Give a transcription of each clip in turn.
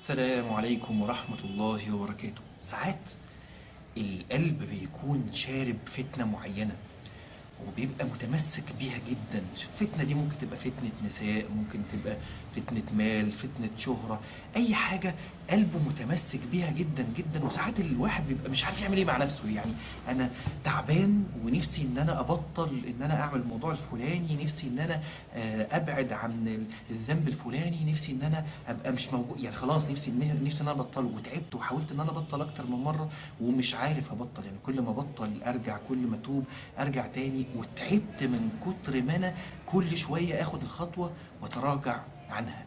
السلام عليكم ورحمة الله وبركاته ساعات القلب بيكون شارب فتنة معينة وبيبقى متمسك بيها جدا الفتنة دي ممكن تبقى فتنة نساء ممكن تبقى فتنة مال فتنة شهرة اي حاجة قلبه متمسك بيها جدا جدا وساعات الواحد بيبقى مش عارف يعمل ايه مع نفسه يعني انا تعبان ونفسي ان انا ابطل ان انا اعمل الموضوع الفلاني نفسي ان انا آه، ابعد عن ال- الذنب الفلاني نفسي ان انا ابقى مش موجود يعني خلاص نفسي إن- نفسي ان انا ابطله وتعبت وحاولت ان انا ابطل اكتر من مرة ومش عارف ابطل يعني كل ما ابطل ارجع كل ما اتوب ارجع تاني وتعبت من كتر ما انا كل شوية اخد الخطوة واتراجع عنها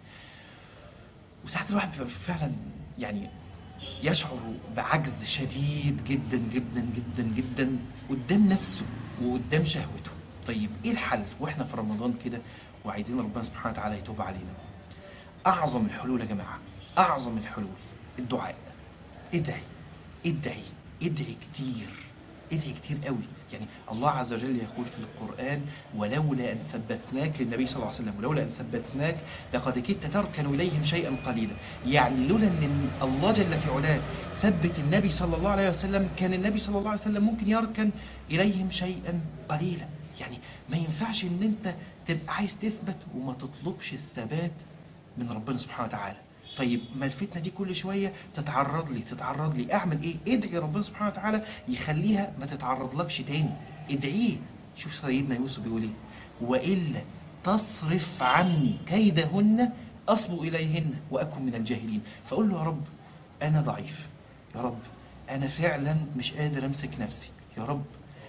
وساعات الواحد بيبقى فعلا يعني يشعر بعجز شديد جدا جدا جدا جدا قدام نفسه وقدام شهوته طيب ايه الحل واحنا في رمضان كده وعايزين ربنا سبحانه وتعالى يتوب علينا اعظم الحلول يا جماعة اعظم الحلول الدعاء ادعي ادعي ادعي كتير ادعي كتير قوي يعني الله عز وجل يقول في القرآن ولولا أن ثبتناك للنبي صلى الله عليه وسلم ولولا أن ثبتناك لقد كدت تركن إليهم شيئا قليلا يعني لولا أن الله جل في علاه ثبت النبي صلى الله عليه وسلم كان النبي صلى الله عليه وسلم ممكن يركن إليهم شيئا قليلا يعني ما ينفعش ان انت تبقى عايز تثبت وما تطلبش الثبات من ربنا سبحانه وتعالى طيب ما الفتنة دي كل شوية تتعرض لي تتعرض لي اعمل ايه ادعي ربنا سبحانه وتعالى يخليها ما تتعرض لكش تاني ادعيه شوف سيدنا يوسف بيقول ايه وإلا تصرف عني كيدهن أصب إليهن وأكن من الجاهلين فأقول له يا رب أنا ضعيف يا رب أنا فعلا مش قادر أمسك نفسي يا رب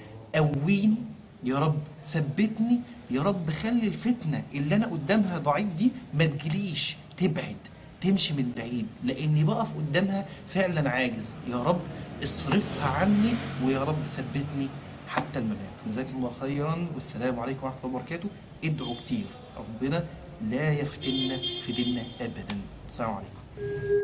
قويني يا رب ثبتني يا رب خلي الفتنة اللي أنا قدامها ضعيف دي ما تجليش تبعد تمشي من بعيد لأني بقف قدامها فعلا عاجز يا رب اصرفها عني ويا رب ثبتني حتى الممات جزاكم الله خيرا والسلام عليكم ورحمة الله وبركاته ادعوا كتير ربنا لا يفتنا في ديننا أبدا السلام عليكم